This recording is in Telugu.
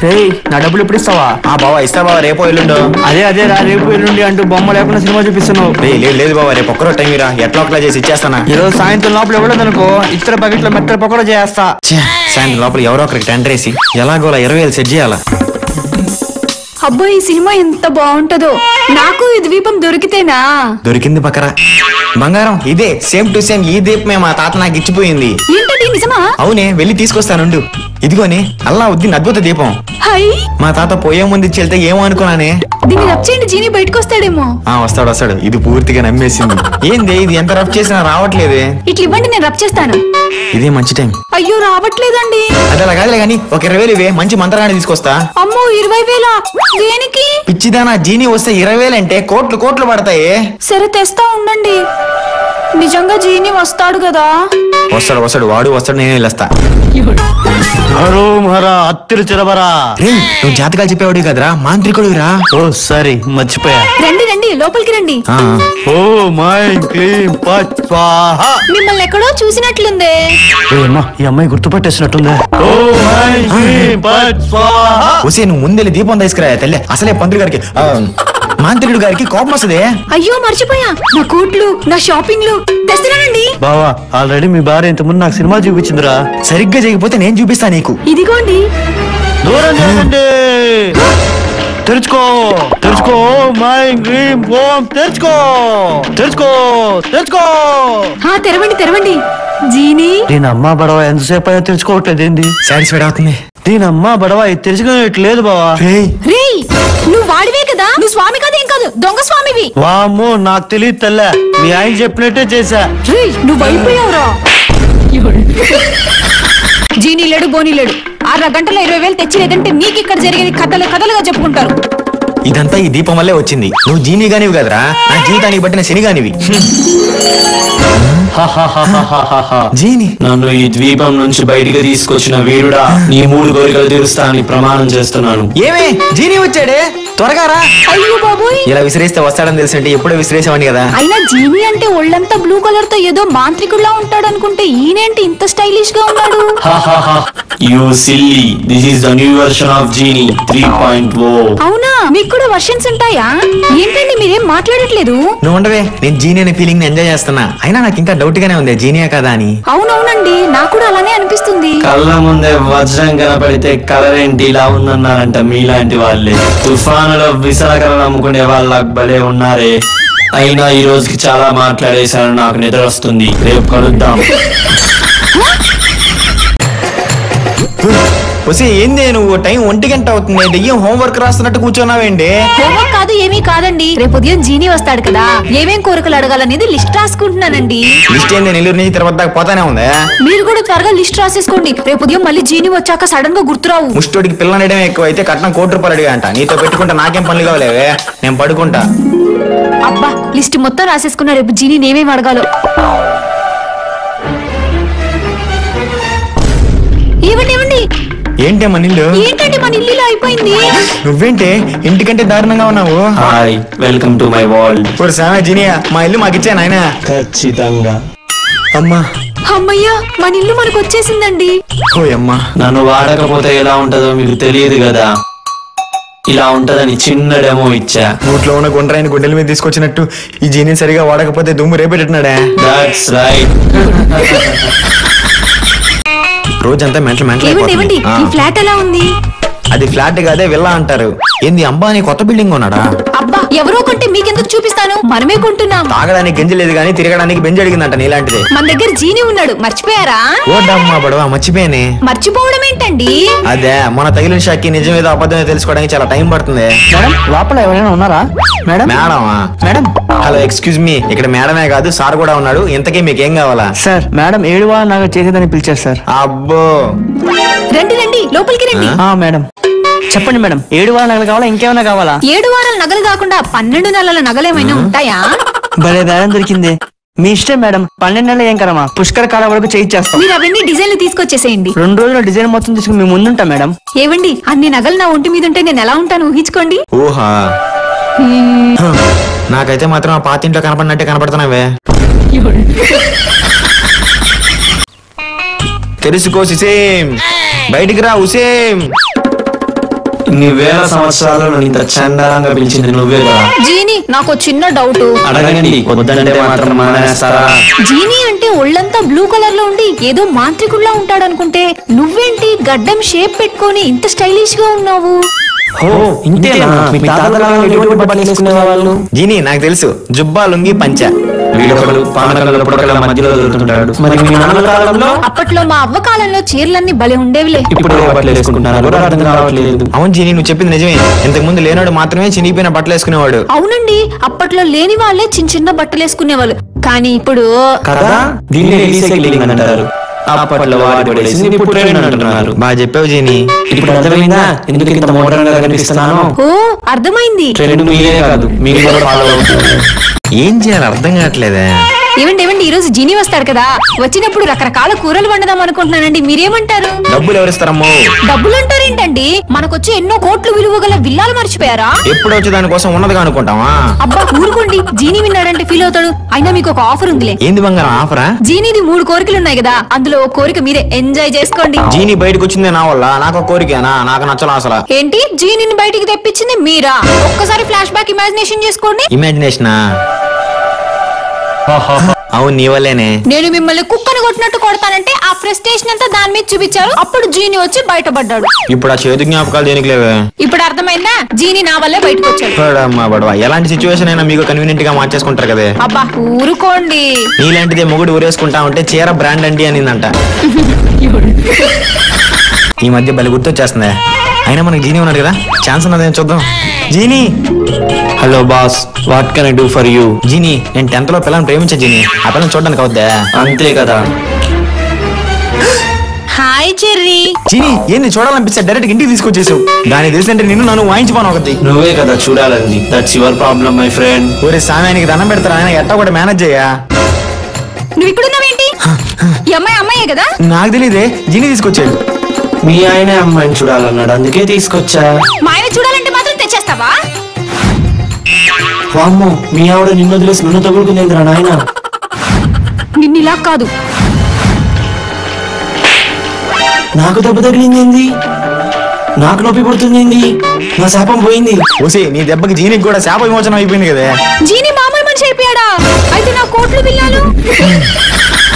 రేయ్ నా డబ్బులు ఎప్పుడు ఇస్తావా ఆ బావా ఇస్తా బావా రేపో ఎల్లుండో అదే అదే రా రేపు ఎల్లుండి అంటూ బొమ్మ లేకుండా సినిమా చూపిస్తున్నావు రే లేదు లేదు బావా రేపు ఒక్కరో టైం ఇరా ఎట్లా ఒకలా చేసి ఇచ్చేస్తానా ఈ రోజు సాయంత్రం లోపల ఇవ్వలేదు అనుకో ఇతర బకెట్లో మెత్తల పకోడా చేస్తా ఛే, సాయంత్రం లోపల ఎవరో ఒకరికి టెండర్ వేసి ఎలాగోలా ఇరవై వేలు సెట్ చేయాలా అబ్బో ఈ సినిమా ఎంత బాగుంటదో నాకు ఈ ద్వీపం దొరికితేనా దొరికింది పక్కరా బంగారం ఇదే సేమ్ టు సేమ్ ఈ దీపమే మా తాత నాకు ఇచ్చిపోయింది ఏంటది నిజమా అవునే వెళ్ళి తీసుకొస్తానుండు ఇదిగోనే అల్లా ఉద్దిన్ అద్భుత దీపం హై మా తాత పోయే ముందు ఇచ్చి వెళ్తే ఏమో అనుకున్నానే దీన్ని రబ్ చేయండి జీని బయటకు వస్తాడేమో ఆ వస్తాడు వస్తాడు ఇది పూర్తిగా నమ్మేసింది ఏంది ఇది ఎంత రఫ్ చేసినా రావట్లేదే ఇట్లా ఇవ్వండి నేను రబ్ చేస్తాను ఇదే మంచి టైం అయ్యో రావట్లేదండి అది అలా కాదులే కానీ ఒక ఇరవై వేలు ఇవే మంచి మంత్రగానే తీసుకొస్తా అమ్మో ఇరవై వేల దేనికి పిచ్చిదానా జీని వస్తే ఇరవై వేలు అంటే కోట్లు కోట్లు పడతాయి సరే తెస్తా ఉండండి నిజంగా జీని వస్తాడు కదా వస్తాడు వస్తాడు వాడు వస్తాడు నేను వెళ్ళొస్తా హరో మరా అత్తిరు చిరబరా రే నువ్వు జాతకాలు చెప్పేవాడు కదరా మాంత్రికుడు రా ఓ సరే మర్చిపోయా రండి రండి లోపలికి రండి ఓ మై క్లీం పట్ స్వాహ మిమ్మల్ని ఎక్కడో చూసినట్లుందే ఏ అమ్మా ఈ అమ్మాయి గుర్తుపట్టేసినట్టుందే ఓ మై క్లీం పట్ స్వాహ వసే నువ్వు ముందెళ్ళి దీపం తీసుకురా తల్లి అసలే పంతులు గారికి ఆ, మాంత్రికుడు గారికి కోపం వస్తుంది అయ్యో మర్చిపోయా నా కోట్లు నా షాపింగ్లు తెస్తున్నానండి బావా ఆల్రెడీ మీ భార్య ఇంతకుముందు నాకు సినిమా చూపించిందిరా సరిగ్గా చేయకపోతే నేను చూపిస్తా నీకు ఇదిగోండి దూరం చేయండి తెరుచుకో తెరుచుకో మై గ్రీమ్ ఓం తెరుచుకో తెరుచుకో తెరుచుకో ఆ తెరవండి తెరవండి జీని దీని అమ్మ బడవ ఎంతసేపు అయినా తెరుచుకోవట్లేదు ఏంది సాటిస్ఫైడ్ అవుతుంది దీని అమ్మ బడవ ఇది తెరుచుకునేట్లేదు బావా రేయ్ రేయ్ నువ్వు వాడివే కదా నువ్వు స్వామి కాదేం కాదు దొంగ స్వామివి వామ్మో నాకు తెలియదు తెల్ల మీ ఆయన చెప్పినట్టే చేశా రేయ్ నువ్వు అయిపోయావురా జీనీ లేడు బోనీ లేడు ఆరు గంటల ఇరవై వేలు తెచ్చి లేదంటే నీకు ఇక్కడ జరిగేది కథలు కథలుగా చెప్పుకుంటారు ఇదంతా ఈ దీపం వల్లే వచ్చింది నువ్వు జీని గానివి కదరా నా జీవితానికి పట్టిన శని గానివి జీని నన్ను ఈ ద్వీపం నుంచి బయటికి తీసుకొచ్చిన వీరుడా నీ మూడు కోరికలు తీరుస్తా అని ప్రమాణం చేస్తున్నాను ఏమే జీని వచ్చాడే త్వరగా రా అయ్యో బాబోయ్ ఇలా విసిరేస్తే వస్తాడని తెలిసింటే ఎప్పుడో విసిరేసామని కదా అయినా జీనీ అంటే ఒళ్ళంతా బ్లూ కలర్ తో ఏదో మాంత్రికుడిలా ఉంటాడు అనుకుంటే ఈయనేంటి ఇంత స్టైలిష్ గా ఉన్నాడు you silly this is the new version of genie three point oh అవునా మీకు కూడా వర్షన్స్ ఉంటాయా ఏంటండి మీరేం మాట్లాడట్లేదు నువ్వు ఉండవే నేను జీని అనే ఫీలింగ్ ని ఎంజాయ్ చేస్తున్నా అయినా నాకు ఇంకా డౌట్ గానే ఉంది జీనియా కదా అని అవునవునండి నాకు కూడా అలానే అనిపిస్తుంది కళ్ళ ముందే వజ్రం కనపడితే కలర్ ఏంటి ఇలా ఉందన్నారంట మీలాంటి వాళ్ళే తుఫానులో విశాఖలను అమ్ముకునే వాళ్ళ భలే ఉన్నారే అయినా ఈ రోజుకి చాలా మాట్లాడేశాను నాకు నిద్ర వస్తుంది రేపు కలుద్దాం వసే ఏంది నువ్వు టైం ఒంటి గంట అవుతుంది దెయ్యం హోంవర్క్ రాస్తున్నట్టు కూర్చున్నావేంటి హోంవర్క్ కాదు ఏమీ కాదండి రేపు ఉదయం జీనీ వస్తాడు కదా ఏమేం కోరికలు అడగాలనేది లిస్ట్ రాసుకుంటున్నానండి లిస్ట్ ఏంది నెల్లూరు నుంచి తిరుపతి దాకా పోతానే ఉంది మీరు కూడా త్వరగా లిస్ట్ రాసేసుకోండి రేపు ఉదయం మళ్ళీ జీనీ వచ్చాక సడన్ గా గుర్తురావు ముష్టోడికి పిల్లనడం ఎక్కువ అయితే కట్నం కోటి రూపాయలు అడిగా అంట నీతో పెట్టుకుంటా నాకేం పనులు కావలేవే నేను పడుకుంటా అబ్బా లిస్ట్ మొత్తం రాసేసుకున్నా రేపు జీనీ నేమేం అడగాలో ఇవ్వండి ఇవ్వండి ఏంటమ్మా నిల్లు ఏంటండి మన ఇల్లు ఇలా అయిపోయింది నువ్వేంటే ఇంటికంటే దారుణంగా ఉన్నావు hi welcome to my world ఇప్పుడు సామే జీనియా మా ఇల్లు మాకు ఇచ్చా నాయన ఖచ్చితంగా అమ్మా అమ్మయ్యా మన ఇల్లు మనకు వచ్చేసిందండి ఓ అమ్మా నన్ను వాడకపోతే ఎలా ఉంటుందో మీకు తెలియదు కదా ఇలా ఉంటదని చిన్న డెమో ఇచ్చా నోట్లో ఉన్న గుండ్రాయిని గుండెల మీద తీసుకొచ్చినట్టు ఈ జీని సరిగా వాడకపోతే దుమ్ము రేపెట్టున్నాడే దాట్స్ రైట్ రోజంతా మెంటల్ మెంటల్ ఏమండి ఏమండి అయిపోతుంది. ఈ ఆ, ఫ్లాట్ ఎలా ఉంది అది ఫ్లాట్ కాదే విల్లా అంటారు ఏంది అంబానీ కొత్త బిల్డింగ్ ఉన్నాడా అబ్బా ఎవరో కొంటే మీకెందుకు చూపిస్తాను మనమే కొంటున్నాం తాగడానికి గంజి లేదు కానీ తిరగడానికి బెంజ్ అడిగిందంట నీలాంటిదే మన దగ్గర జీని ఉన్నాడు మర్చిపోయారా ఓ డమ్మా బడవా మర్చిపోయానే మర్చిపోవడం ఏంటండి అదే మన తగిలిన షాక్కి నిజమేదో అబద్ధమే తెలుసుకోవడానికి చాలా టైం పడుతుంది మేడం లోపల ఎవరైనా ఉన్నారా మేడం మేడమా మేడం హలో ఎక్స్క్యూజ్ మీ ఇక్కడ మేడమే కాదు సార్ కూడా ఉన్నాడు ఇంతకీ మీకు ఏం కావాలా సార్ మేడం ఏడు వారు నాకు చేసేదని పిలిచారు సార్ అబ్బో రండి రండి లోపలికి రండి ఆ మేడం చెప్పండి మేడం ఏడు వారు నగలు కావాలా ఇంకేమైనా కావాలా ఏడు వారాల నగలు కాకుండా పన్నెండు నెలల నగలేమైనా ఉంటాయా భలే బేరం దొరికింది మీ ఇష్టం మేడం పన్నెండు నెలలు ఏం కరమా పుష్కర కాలం వరకు చేయించేస్తాం మీరు అవన్నీ డిజైన్లు తీసుకొచ్చేసేయండి రెండు రోజుల డిజైన్ మొత్తం తీసుకుని మీ ముందుంటా మేడం ఏవండి అన్ని నగలు నా ఒంటి మీద ఉంటే నేను ఎలా ఉంటాను ఊహించుకోండి ఊహా హ, నాకైతే మాత్రం ఆ పాతింట్లో కనపడినట్టే కనపడుతున్నావే తెలుసుకో సిసేం బయటికి రా ఉసేం ఇన్ని వేల సంవత్సరాలు నన్ను ఇంత చండాలంగా పిలిచింది నువ్వే కదా జీని నాకు చిన్న డౌట్ అడగండి వద్దంటే మాత్రం మానేస్తారా జీని అంటే ఒళ్ళంతా బ్లూ కలర్ లో ఉండి ఏదో మాంత్రికుల్లా ఉంటాడు అనుకుంటే నువ్వేంటి గడ్డం షేప్ పెట్టుకొని ఇంత స్టైలిష్ గా ఉన్నావు ఓ ఇంతేనా మీ తాతకాలంలో ఎటువంటి బట్టలు వేసుకునే వాళ్ళు జీని నాకు తెలుసు జుబ్బా లుంగి పంచ వీడొకడు పానకల పుడకల మధ్యలో దొరుకుతుంటాడు మరి మీ నాన్న కాలంలో అప్పట్లో మా అవ్వ కాలంలో చీరలన్నీ భలే ఉండేవిలే ఇప్పుడు ఏ బట్టలు వేసుకుంటున్నారు కూడా అర్థం కావట్లేదు అవును జీని నువ్వు చెప్పింది నిజమే ఇంతకు ముందు లేనాడు మాత్రమే చినిగిపోయిన బట్టలు వేసుకునేవాడు అవునండి అప్పట్లో లేని వాళ్ళే చిన్న చిన్న బట్టలు వేసుకునేవాళ్ళు కానీ ఇప్పుడు కదా దీన్ని రీసైక్లింగ్ అంటారు అప్పట్లో వాడి పడేసి ఇప్పుడు ట్రెండ్ అంటున్నారు బాగా చెప్పావు జీని ఇప్పుడు అర్థమైందా ఎందుకు ఇంత మోడర్న్ గా కనిపిస్తున్నాను ఓ అర్థమైంది ట్రెండ్ మీరే కాదు మీరు కూడా ఫాలో అవుతున్నారు ఏం చేయాలి అర్థం కావట్లేదే ఏమండి ఏమండి ఈ రోజు జీని వస్తాడు కదా వచ్చినప్పుడు రకరకాల కూరలు వండదాం అనుకుంటున్నానండి మీరేమంటారు డబ్బులు ఎవరిస్తారమ్మో డబ్బులు అంటారేంటండి మనకొచ్చి ఎన్నో కోట్లు విలువ గల విల్లాలు మర్చిపోయారా ఎప్పుడు వచ్చి దానికోసం ఉన్నదిగా అనుకుంటావా అబ్బా ఊరుకోండి జీని విన్నాడంటే ఫీల్ అవుతాడు అయినా మీకు ఒక ఆఫర్ ఉందిలే ఏంది బంగారం ఆఫరా జీనీది మూడు కోరికలు ఉన్నాయి కదా అందులో ఒక కోరిక మీరే ఎంజాయ్ చేసుకోండి జీని బయటకు వచ్చిందే నా వల్ల నాకు ఒక కోరికేనా నాకు నచ్చలా అసలు ఏంటి జీనీని బయటికి తెప్పించింది మీరా ఒక్కసారి ఫ్లాష్ బ్యాక్ ఇమాజినేషన్ చేసుకోండి ఇమాజినేషనా అవును నీ వల్లేనే నేను మిమ్మల్ని కుక్కను కొట్టినట్టు కొడతానంటే ఆ ఫ్రస్ట్రేషన్ అంతా దాని మీద చూపించారు అప్పుడు జీని వచ్చి బయటపడ్డాడు ఇప్పుడు ఆ చేతి జ్ఞాపకాలు దేనికి లేవే ఇప్పుడు అర్థమైందా జీని నా వల్లే బయటకు వచ్చాడు చూడమ్మా బడవా ఎలాంటి సిచ్యువేషన్ అయినా మీకు కన్వీనియంట్ గా మార్చేసుకుంటారు కదే అబ్బా ఊరుకోండి నీలాంటిదే మొగుడు ఊరేసుకుంటా ఉంటే చీర బ్రాండ్ అండి అనిందంట ఈ మధ్య బలి గుర్తొచ్చేస్తుంది అయినా మనకి జీని ఉన్నాడు కదా ఛాన్స్ ఉన్నదేం చూద్దాం genie hello boss what can I do for you genie నేను టెన్త్ లో పిల్లల్ని ప్రేమించా జీని ఆ పిల్లని చూడడానికి అవుద్దా అంతే కదా హాయ్ చెర్రీ జీని ఏంది చూడాలనిపిస్తే డైరెక్ట్ ఇంటికి తీసుకొచ్చేసావు దాని తెలిసింటే నిన్ను నన్ను వాయించిపోను ఒకటి నువ్వే కదా చూడాలండి that's your problem my friend ఊరే సామ్యానికి దండం పెడతారా ఆయన ఎట్టా కూడా మేనేజ్ చేయా నువ్వు ఇక్కడున్నావేంటి ఈ అమ్మాయి అమ్మాయే కదా నాకు తెలియదే జీని తీసుకొచ్చాడు మీ ఆయనే అమ్మాయిని చూడాలన్నాడు అందుకే తీసుకొచ్చా మా ఆయన చూడాలంటే మాత్రం తెచ్చేస్తావా వామ్మో మీ ఆవిడ నిన్ను వదిలేసి నన్ను తగులుకుందేంద్రా నాయన నిన్ను ఇలా కాదు నాకు దెబ్బ తగిలింది నాకు నొప్పి పడుతుంది నా శాపం పోయింది ఓసి నీ దెబ్బకి జీనికి కూడా శాప విమోచనం అయిపోయింది కదే జీని మామూలు మనిషి అయిపోయాడా అయితే నా కోట్లు బిల్లాలు